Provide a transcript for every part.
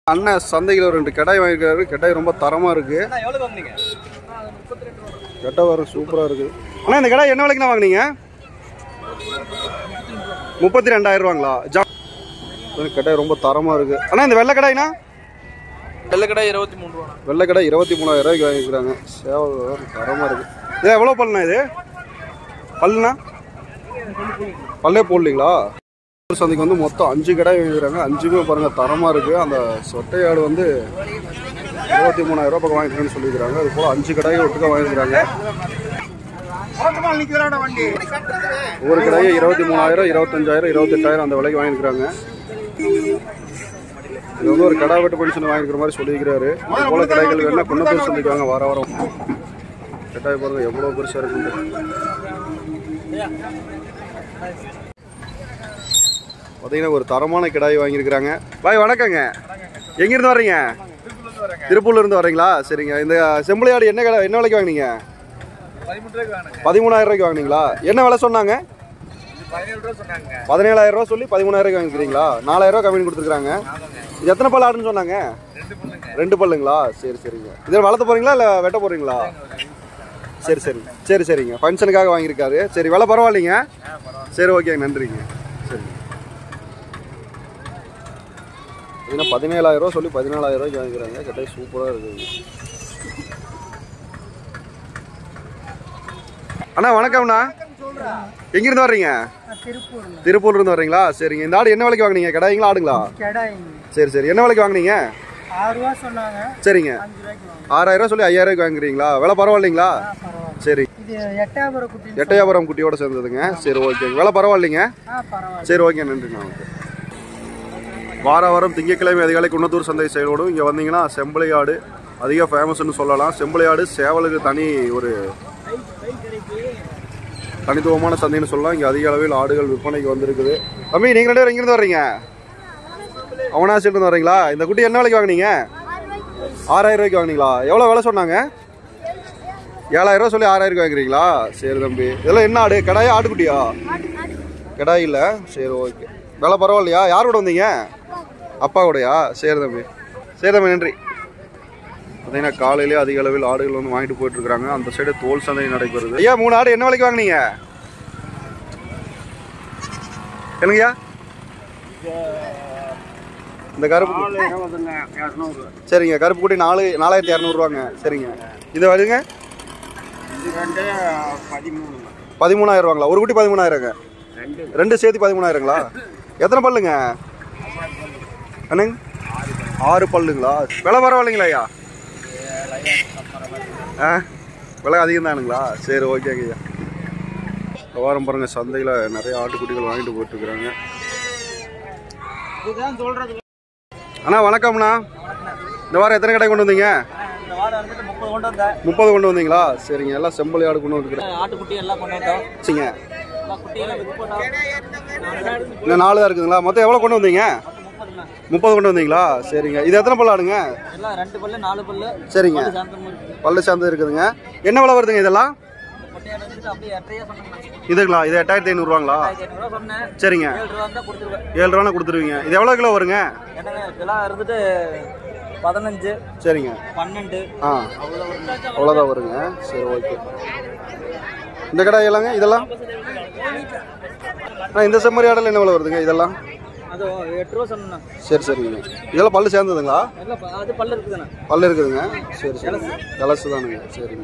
அண்ணன் சந்தையில் ஒரு ரெண்டு கடாய் வாங்கியிருக்காரு கடாய் ரொம்ப தரமாக இருக்குது எவ்வளோ வாங்குனீங்க கெட்ட வர சூப்பராக இருக்குது அண்ணா இந்த கடாய் என்ன விலைக்குண்ணா வாங்குனீங்க முப்பத்தி ரெண்டாயிரம் ரூபாங்களா ஜா இந்த கடாய் ரொம்ப தரமாக இருக்குது அண்ணா இந்த வெள்ளை கடாய்னா வெள்ளக்கடை இருபத்தி மூணு ரூபா வெள்ளை கடை இருபத்தி மூணாயிரம் ரூபாய்க்கு வாங்கிக்கிறாங்க சேவை தரமாக இருக்குது இது எவ்வளோ பல்லுண்ணா இது பல்லுண்ணா பல்லே போடலீங்களா சந்தைக்கு வந்து மொத்தம் அஞ்சு கடை வாங்கிக்கிறாங்க அஞ்சுமே பாருங்கள் தரமாக இருக்குது அந்த சொட்டையாடு வந்து இருபத்தி மூணாயிரம் ரூபாய் பக்கம் வாங்கிக்கிறேன்னு சொல்லிக்கிறாங்க அது போல் அஞ்சு கடையை ஒட்டுக்கா வாங்கிக்கிறாங்க ஒவ்வொரு கடையும் இருபத்தி மூணாயிரம் இருபத்தஞ்சாயிரம் இருபத்தெட்டாயிரம் அந்த விலைக்கு வாங்கிக்கிறாங்க இது வந்து ஒரு கடை வெட்டு பென்ஷன் வாங்கிக்கிற மாதிரி சொல்லியிருக்கிறாரு இது போல கடைகள் வேணா குன்னத்தூர் சந்திக்காங்க வார வாரம் கட்டாய பாருங்க எவ்வளோ பெருசாக இருக்குங்க பார்த்தீங்கன்னா ஒரு தரமான கிடாய் வாங்கியிருக்கிறாங்க பாய் வணக்கங்க எங்கேருந்து வர்றீங்க திருப்பூர்ல இருந்து வர்றீங்களா சரிங்க இந்த செம்பிளையாடு என்ன கடை என்ன விலைக்கு வாங்குனீங்க பதிமூணு ரூபாய்க்கு வாங்கினேன் பதிமூணாயிரம் ரூபாய்க்கு வாங்குனீங்களா என்ன விலை சொன்னாங்க பதினேழு ரூபா சொன்னாங்க பதினேழாயிரம் ரூபா சொல்லி பதிமூணாயிரம் ரூபாய்க்கு வாங்கிக்கிறீங்களா நாலாயிரம் ரூபா கம்மி கொடுத்துருக்காங்க இது எத்தனை பல் ஆடுன்னு சொன்னாங்க ரெண்டு பொண்ணுங்க ரெண்டு பல்லுங்களா சரி சரிங்க இதில் வளர்த்த போறீங்களா இல்லை வெட்ட போறீங்களா சரி சரி சரி சரிங்க ஃபங்க்ஷனுக்காக வாங்கியிருக்காரு சரி விலை பரவாயில்லைங்க சரி ஓகேங்க நன்றிங்க சரி இதுனா பதினேழாயிரம் ரூபா சொல்லி பதினாலாயிரம் ரூபாய்க்கு வாங்கிக்கிறாங்க கட்டாய் சூப்பராக இருக்குங்க அண்ணா வணக்கம்ண்ணா எங்கிருந்து வர்றீங்க திருப்பூர் திருப்பூர்ல இருந்து வர்றீங்களா சரிங்க இந்த ஆடு என்ன விலைக்கு வாங்குனீங்க கடாய்ங்களா ஆடுங்களா கடாயிங்க சரி சரி என்ன விலைக்கு வாங்குனீங்க ஆறு ரூபா சொன்னாங்க சரிங்க அஞ்சு ரூபாய்க்கு வாங்க ஆறாயிரம் ரூபா சொல்லி ஐயாயிரம் ரூபாய்க்கு வாங்குறீங்களா விலை பரவாயில்லைங்களா பரவாயில்ல சரி இது எட்டாபுரம் குட்டி எட்டயாபுரம் குட்டியோட சேர்ந்ததுங்க சரி ஓகே விலை பரவாயில்லைங்க ஆ பரவாயில்ல சரி ஓகே நன்றிண்ணா ஓகே வார வாரம் திங்கட்கிழமை அதிகாலை குன்னத்தூர் சந்தை செயலோடும் இங்கே வந்தீங்கன்னா செம்பளை ஆடு அதிக ஃபேமஸ்னு சொல்லலாம் செம்பளை ஆடு சேவலுக்கு தனி ஒரு தனித்துவமான சந்தைன்னு சொல்லலாம் இங்கே அதிக அளவில் ஆடுகள் விற்பனைக்கு வந்திருக்குது தம்பி நீங்கள் ரெண்டு பேரும் எங்கேருந்து வர்றீங்க அவனாசிட்டு வர்றீங்களா இந்த குட்டி என்ன விலைக்கு வாங்குனீங்க ஆறாயிரம் ரூபாய்க்கு வாங்குனீங்களா எவ்வளோ விலை சொன்னாங்க ஏழாயிரம் ரூபா சொல்லி ஆறாயிரம் வாங்குறீங்களா சரி தம்பி இதெல்லாம் என்ன ஆடு கடாயா ஆட்டுக்குட்டியா கடாய் இல்லை சரி ஓகே விலை பரவாயில்லையா யார் கூட வந்தீங்க அப்பா கூடயா சரி தம்பி சரி தம்பி நன்றி பார்த்தீங்கன்னா காலையிலே அதிக அளவில் ஆடுகள் வந்து வாங்கிட்டு போயிட்டு இருக்காங்க அந்த சைடு தோல் சந்தை நடைபெறுது ஐயா மூணு ஆடு என்ன விலைக்கு வாங்குனீங்க என்னங்கய்யா இந்த கருப்பு சரிங்க கருப்பு குட்டி நாலு நாலாயிரத்தி இரநூறுவாங்க சரிங்க இது வருங்க பதிமூணாயிரம் ரூபாங்களா ஒரு குட்டி பதிமூணாயிரங்க ரெண்டு சேர்த்து பதிமூணாயிரங்களா எத்தனை பல்லுங்க என்னங்க ஆறு பல்லுங்களா விலை பரவாயில்லைங்களா ஐயா ஆ விலை அதிகம் தானுங்களா சரி ஓகேங்க ஐயா இந்த வாரம் பாருங்க சந்தையில் நிறைய ஆட்டுக்குட்டிகள் வாங்கிட்டு போயிட்டு இருக்கிறாங்க இதுதான் சொல்றது அண்ணா வணக்கம்ண்ணா இந்த வாரம் எத்தனை கடை கொண்டு வந்தீங்க இந்த வாரம் வந்துட்டு முப்பது கொண்டு வந்தேன் முப்பது கொண்டு வந்தீங்களா சரிங்க எல்லாம் செம்பளி ஆடு கொண்டு வந்துருக்குறேன் ஆட்டுக்குட்டி எல்லாம் கொண்டு வந்தோம் சரிங்க எல்லா குட்டியெல்லாம் விற்று போட்டோம் இன்னும் நாலு தான் இருக்குதுங்களா மொத்தம் எவ்வளோ கொண்டு வந்தீங்க முப்பதுண்ணா முப்பது கொண்டு வந்தீங்களா சரிங்க இது எத்தனை பல்லு ஆடுங்க எல்லாம் ரெண்டு பல்லு நாலு பல்லு சரிங்க சாந்தம் இருக்கு பல்லு சார்ந்து இருக்குதுங்க என்ன விலை வருதுங்க இதெல்லாம் இந்த கொட்டையாடு வந்துட்டு அப்படியே எட்டையா சொன்னேன் இதுங்களா இது எட்டாயிரத்தி ஐநூறுரூவாங்களா ஆயிரத்தி ஐநூறுரூவா சொன்னேன் சரிங்க ஏழு ரூபா தான் கொடுத்துருவேன் ஏழு ரூபானா கொடுத்துருவீங்க இது எவ்வளோ கிலோ வருங்க என்னங்க கிலோ இருந்துட்டு பதினஞ்சு சரிங்க பன்னெண்டு ஆ அவ்வளோ ஒரு அவ்வளோதான் வருங்க சரி ஓகே இந்த கடை எல்லாங்க இதெல்லாம் ஆ இந்த செம்மறி ஆடல் என்ன விலை வருதுங்க இதெல்லாம் அது எட்டு ரூபா சொன்னேன் சரி சரிங்க இதெல்லாம் பல்லு சேர்ந்ததுங்களா எல்லாம் ப- அது பல்லு இருக்குதுண்ணா பல்லு இருக்குதுங்க சரி சரி கலசு தானுங்க சரிங்க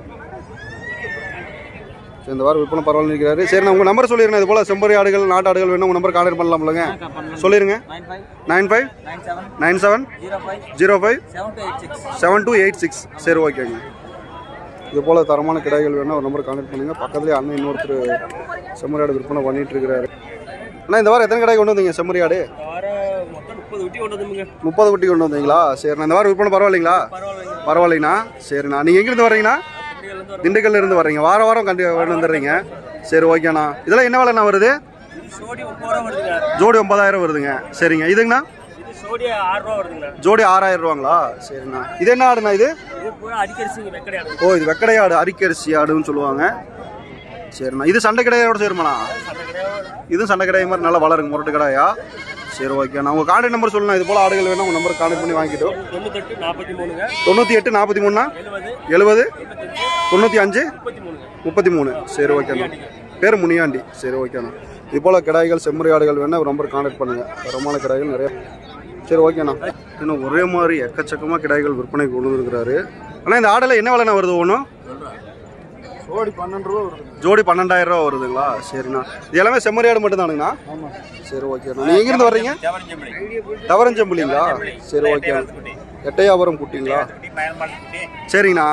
சரி இந்த வாரம் விற்பனை பரவாயில்ல இருக்கிறாரு சரி நான் உங்கள் நம்பர் சொல்லிடுறேன் இது போல் செம்பரி ஆடுகள் நாட்டு ஆடுகள் வேணும் உங்கள் நம்பர் கான்டாக்ட் பண்ணலாம்லங்க பண்ணலாம் சொல்லிடுங்க nine five nine five nine seven nine seven zero five zero five seven two eight six seven two eight six சரி ஓகேங்க இது போல் தரமான கிடாய்கள் வேணால் ஒரு நம்பர் கான்டாக்ட் பண்ணுங்கள் பக்கத்துலேயே அண்ணன் இன்னொருத்தர் செம்மறி ஆடு விற்பனை பண்ணிட்டு இருக்கிறாரு அண்ணா இந்த வாரம் எத்தனை கடாய் கொண்டு வந்தீங்க செம்மறி ஆடு வாரம் மொத்தம் முப்பது குட்டி கொண்டு வந்துங்க முப்பது குட்டி கொண்டு வந்தீங்களா சரிண்ணா இந்த வாரம் விற்பனை பரவாயில்லைங்களா பரவாயில்லைங்க பரவாயில்லைண்ணா சரிண்ணா நீங்கள் எங்கேருந்து வர்றீங்கண்ணா குட்டிகள் திண்டுக்கல்ல இருந்து வர்றீங்க வார வாரம் கண்டி கொண்டு வந்துடுறீங்க சரி ஓகேண்ணா இதெல்லாம் என்ன விலைண்ணா வருது சோடி முப்பது ரூபா வருதுங்க ஜோடி ஒன்பதாயிரம் வருதுங்க சரிங்க இதுங்கண்ணா இது சோடி ஆறு ரூபா வருதுங்க ஜோடி ஆறாயிரம் ரூபாங்களா சரிண்ணா இது என்ன ஆடுண்ணா இது இது பூரா அடிக்கரிசிங்க வெக்கடை ஆடு ஓ இது வெக்கடை ஆடு அரிக்கரிசி ஆடுன்னு சொல்லுவாங்க சரிண்ணா இது சண்டை கடையோட சேருமாண்ணா சண்டை கிடையாது இதுவும் சண்டை கடாய் மாதிரி நல்லா வளருங்க முரட்டு கடாயா சரி ஓகே நான் உங்கள் கான்டாக்ட் நம்பர் சொல்லணும் இது போல் ஆடுகள் வேணும் உங்கள் நம்பர் கான்டாக்ட் பண்ணி வாங்கிட்டோம் தொண்ணூத்தெட்டு நாற்பத்தி மூணுங்க தொண்ணூற்றி எட்டு நாற்பத்தி மூணுனா எழுபது எழுபது தொண்ணூற்றி அஞ்சு முப்பத்தி மூணுங்க முப்பத்தி மூணு சரி ஓகேண்ணா பேர் முனியாண்டி சரி ஓகேண்ணா இது போல் கிடாய்கள் செம்மறி ஆடுகள் வேணா ஒரு நம்பர் கான்டாக்ட் பண்ணுங்கள் தரமான கிடாய்கள் நிறைய சரி ஓகேண்ணா இன்னும் ஒரே மாதிரி எக்கச்சக்கமாக கிடாய்கள் விற்பனைக்கு கொண்டு வந்துருக்கிறாரு ஆனால் இந்த ஆடில் என்ன விலைண்ணா வருது ஒன்றும் ஜோடி பன்னெண்டு ரூபா வருது ஜோடி பன்னெண்டாயிரம் ரூபா வருதுங்களா சரிண்ணா இது எல்லாமே செம்மறி ஆடு மட்டும் தானுங்கண்ணா சரி ஓகேண்ணா நீங்கள் எங்கேருந்து வர்றீங்க தவரஞ்சம்புலிங்களா சரி ஓகே எட்டையாபுரம் குட்டிங்களா சரிங்கண்ணா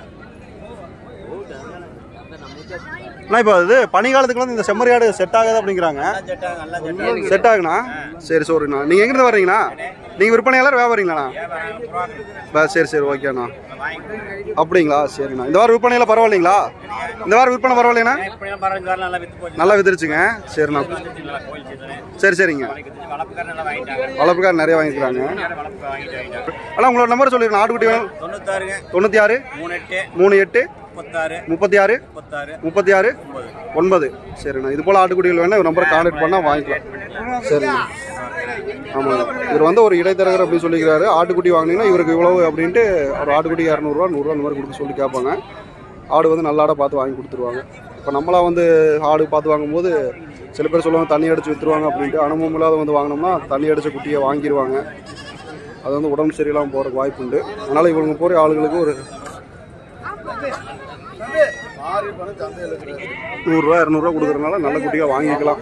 அண்ணா இப்போ இது பனிக்காலத்துக்கு வந்து இந்த செம்மறி ஆடு செட் ஆகாது அப்படிங்கிறாங்க செட் ஆகுண்ணா சரி சரிண்ணா நீங்கள் எங்கேருந்து வர்றீங்கண்ணா நீங்கள் விற்பனையாளர் வியாபாரிங்களாண்ணா ப- சரி சரி ஓகேண்ணா அப்படிங்களா சரிண்ணா இந்த வாரம் விற்பனையில் பரவாயில்லைங்களா இந்த வாரம் விற்பனை பரவாயில்லைண்ணா நல்லா வித்து போச்சு நல்லா வித்துருச்சுங்க சரிண்ணா கோயில் சீசனு சரி சரிங்க வளர்ப்புக்காரன் நல்லா வாங்கிட்டாங்க வளர்ப்புக்கார் நிறைய வாங்கிக்கிறாங்க வளர்ப்பு வாங்கிட்டு வாங்கிட்டாங்க அண்ணா உங்களோட நம்பர் சொல்லிடுங்க ஆட்டுக்குட்டி வேணும் தொண்ணூத்தாறுங்க தொண்ணூற்றி ஆறு மூணு எட்டு மூணு எட்டு முப்பத்தாறு முப்பத்தி ஆறு முப்பத்தாறு முப்பத்தி ஆறு ஒன்பது சரிண்ணா இது போல் ஆட்டுக்குட்டிகள் வேணா இவர் நம்பரை கான்டாக்ட் பண்ணால் வாங்கிக்கலாம் சரிண்ணா ஆமாங்க இவர் வந்து ஒரு இடைத்தரகர் அப்படின்னு சொல்லிக்கிறாரு ஆட்டுக்குட்டி வாங்கினீங்கன்னா இவருக்கு இவ்வளவு அப்படின்ட்டு ஒரு ஆட்டுக்குட்டி இரநூறுவா நூறுரூவா அந்த மாதிரி கொடுக்க சொல்லி கேட்பாங்க ஆடு வந்து நல்ல ஆடை பார்த்து வாங்கி கொடுத்துருவாங்க இப்போ நம்மளா வந்து ஆடு பார்த்து வாங்கும்போது சில பேர் சொல்லுவாங்க தண்ணி அடிச்சு விற்றுருவாங்க அப்படின்ட்டு அனுபவம் இல்லாத வந்து வாங்கினோம்னா தண்ணி அடிச்ச குட்டியை வாங்கிடுவாங்க அது வந்து உடம்பு சரியில்லாமல் போகிறதுக்கு வாய்ப்பு உண்டு அதனால் இவங்க போகிற ஆளுகளுக்கு ஒரு நூறுரூவா இரநூறுவா கொடுக்குறதுனால நல்ல குட்டியாக வாங்கிக்கலாம்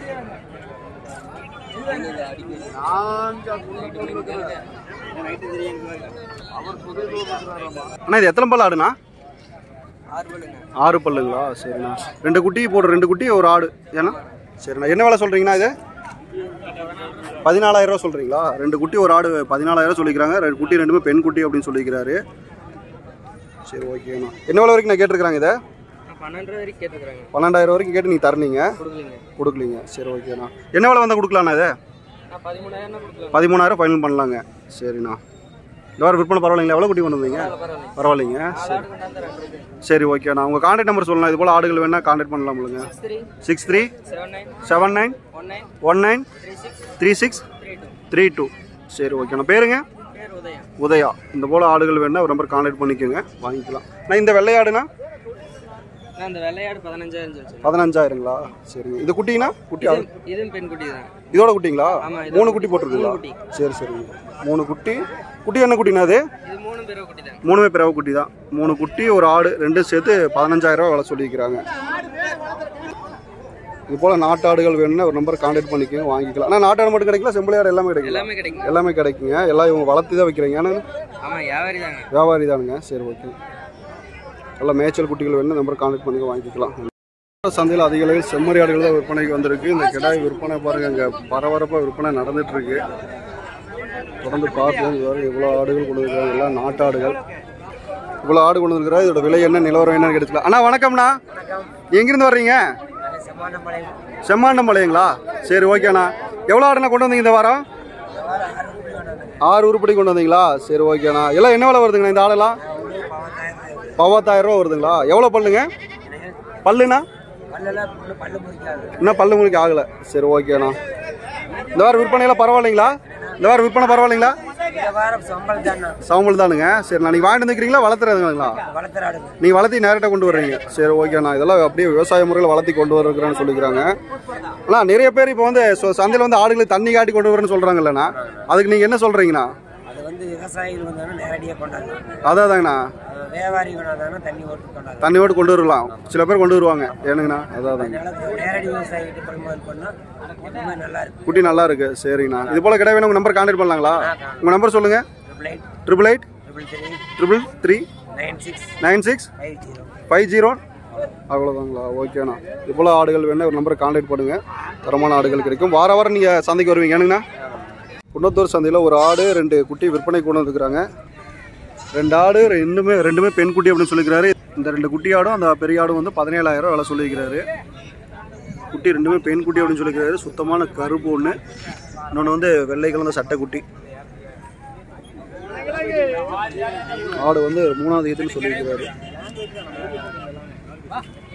அண்ணா இது எத்தனை பல் ஆடுண்ணா ஆறு பல்லுங்களா சரிண்ணா ரெண்டு குட்டி போடுற ரெண்டு குட்டி ஒரு ஆடு ஏன்னா சரிண்ணா என்ன வேலை சொல்கிறீங்கண்ணா இது பதினாலாயிரம் ரூபா சொல்கிறீங்களா ரெண்டு குட்டி ஒரு ஆடு பதினாலாயிரம் சொல்லிக்கிறாங்க ரெண்டு குட்டி ரெண்டுமே பெண் குட்டி அப்படின்னு சொல்லிக்கிறாரு சரி ஓகேண்ணா என்ன வேலை வரைக்கும் நான் கேட்டிருக்கிறாங்க இதை பன்னெண்டு வரைக்கும் கேட்டுக்கிறாங்க பன்னெண்டாயிரம் வரைக்கும் கேட்டு நீங்கள் தரலீங்க கொடுக்கலீங்க கொடுக்கலீங்க சரி ஓகேண்ணா என்ன வேலை வந்தால் கொடுக்கலாண்ணா இதை நான் பதிமூணாயிரம் கொடுக்கலாம் பதிமூணாயிரம் ஃபைனல் பண்ணலாங்க சரிண்ணா இந்த வாரம் விற்பனை பரவாயில்லைங்களா எவ்வளோ குட்டி கொண்டு வந்தீங்க பரவாயில்ல பரவாயில்லைங்க சரி ஆடு கொண்டாந்து ரெண்டு இருக்கு சரி ஓகேண்ணா உங்கள் கான்டாக்ட் நம்பர் சொல்லலாம் இது போல் ஆடுகள் வேணால் கான்டாக்ட் பண்ணலாம்லங்க three six three seven nine seven nine one nine one nine three six three six three two three two சரி ஓகேண்ணா பேருங்க பேர் உதயம் உதயா இந்த போல் ஆடுகள் வேணால் ஒரு நம்பர் கான்டாக்ட் பண்ணிக்கோங்க வாங்கிக்கலாம் நான் இந்த வெள்ளையாடுனா நான் அந்த வெள்ளையாடு பதினஞ்சாயிரம் சொல்லிச்சு பதினஞ்சாயிரங்களா சரிங்க இது குட்டினா குட்டி ஆடு இதுவும் பெண் குட்டி தான் இதோட குட்டிங்களா ஆமா, இதோட மூணு குட்டி போட்டிருக்கீங்களா மூணு குட்டி. சரி சரிங்க மூணு குட்டி குட்டி என்ன குட்டினா அது இது மூணு பேரும் குட்டி தான் மூணுமே பிறவை குட்டி தான் மூணு குட்டி ஒரு ஆடு ரெண்டும் சேர்த்து பதினஞ்சாயிரம் ரூபா விலை சொல்லியிருக்கிறாங்க இது போல் நாட்டாடுகள் வேணும்னா ஒரு நம்பர் கான்டாக்ட் பண்ணிக்கோங்க வாங்கிக்கலாம் ஆனால் நாட்டாடு மட்டும் கிடைக்கல செம்பிளையாடு எல்லாமே கிடைக்கல எல்லாமே கிடைக்கும் எல்லாமே கிடைக்குங்க எல்லாம் இவங்க வளர்த்து தான் வைக்கிறீங்க ஏன்னா ஆமா வியாபாரி தாங்க வியாபாரி தானுங்க சரி ஓகே நல்லா மேய்ச்சல் குட்டிகள் வேணும் நம்பர் கான்டாக்ட் பண்ணி வாங்கிக்கலாம் சந்தையில் அதிக அளவில் செம்மறி ஆடுகள் தான் விற்பனைக்கு வந்திருக்கு இந்த கிடாய் விற்பனை பாருங்க இங்கே பரபரப்பாக விற்பனை நடந்துட்டு இருக்கு தொடர்ந்து பார்ப்போம் இது வரை எவ்வளோ ஆடுகள் கொண்டு வந்திருக்காங்க எல்லாம் நாட்டாடுகள் இவ்வளோ ஆடு கொண்டு வந்திருக்கிறா இதோட விலை என்ன நிலவரம் என்னன்னு எடுத்துக்கலாம் அண்ணா வணக்கம்ண்ணா எங்கேருந்து வர்றீங்க செம்மாண்டம்பாளையங்களா சரி ஓகேண்ணா எவ்வளோ ஆடுண்ணா கொண்டு வந்தீங்க இந்த வாரம் ஆறு உருப்படி கொண்டு வந்தீங்களா சரி ஓகேண்ணா எல்லாம் என்ன விலை வருதுங்கண்ணா இந்த ஆடெல்லாம் பவத்தாயிரம் ரூபா வருதுங்களா எவ்வளோ பல்லுங்க பல்லுண்ணா இன்னும் பல்லு முழுக்க ஆகலை சரி ஓகேண்ணா இந்த வாரம் விற்பனையெல்லாம் பரவாயில்லைங்களா இந்த வாரம் விற்பனை பரவாயில்லைங்களா சவமல் தானுங்க சரி நான் நீங்கள் வாங்கிட்டு வந்துக்கிறீங்களா வளர்த்துறதுங்களா நீங்கள் வளர்த்தி நேரட்டாக கொண்டு வர்றீங்க சரி ஓகேண்ணா இதெல்லாம் அப்படியே விவசாய முறையில் வளர்த்தி கொண்டு வருகிறேன்னு சொல்லிக்கிறாங்க அண்ணா நிறைய பேர் இப்போ வந்து சொ- சந்தையில் வந்து ஆடுகளுக்கு தண்ணி காட்டி கொண்டு வரேன்னு சொல்கிறாங்கல்லண்ணா அதுக்கு நீங்கள் என்ன சொல்கிறீங்கண்ணா அது வந்து விவசாயிகள் வந்தாலும் நேரடியாக கொண்டாங்க அதாதாங்கண்ணா வியாபாரி கொண்டாந்தாலும் தண்ணி ஓட்டு கொண்டாங்க தண்ணி ஓட்டு கொண்டு வரலாம் சில பேர் கொண்டு வருவாங்க ஏனுங்கண்ணா அதாதாங்க அதனால நேரடி விவசாயிகிட்ட கொள்முதல் பண்ணால் எப்பவுமே நல்லா இருக்கும் குட்டி நல்லா இருக்கு சரிங்கண்ணா இது போல கிடையாது உங்க நம்பர் கான்டாக்ட் பண்ணலாங்களா உங்க நம்பர் சொல்லுங்க triple eight triple eight triple three triple three nine six nine six five zero five zero அவ்வளோதாங்களா ஓகேண்ணா இது போல் ஆடுகள் வேணா ஒரு நம்பரை கான்டாக்ட் பண்ணுங்க தரமான ஆடுகள் கிடைக்கும் வார வாரம் நீங்கள் சந்தைக்கு வருவீங்க ஏனுங்கண்ணா குன்னத்தூர் சந்தையில் ஒரு ஆடு ரெண்டு குட்டி விற்பனை கொண்டு வந்துருக்குறாங்க ரெண்டு ஆடு ரெண்டுமே ரெண்டுமே பெண் குட்டி அப்படின்னு சொல்லிக்கிறாரு இந்த ரெண்டு குட்டி ஆடும் அந்த பெரிய ஆடும் வந்து பதினேழாயிரம் விலை சொல்லியிருக்கிறாரு குட்டி ரெண்டுமே பெண் குட்டி அப்படின்னு சொல்லிக்கிறாரு சுத்தமான கருப்பு ஒன்று இன்னொன்று வந்து வெள்ளை கலந்த சட்டை குட்டி ஆடு வந்து மூணாவது ஈத்துன்னு சொல்லியிருக்கிறாரு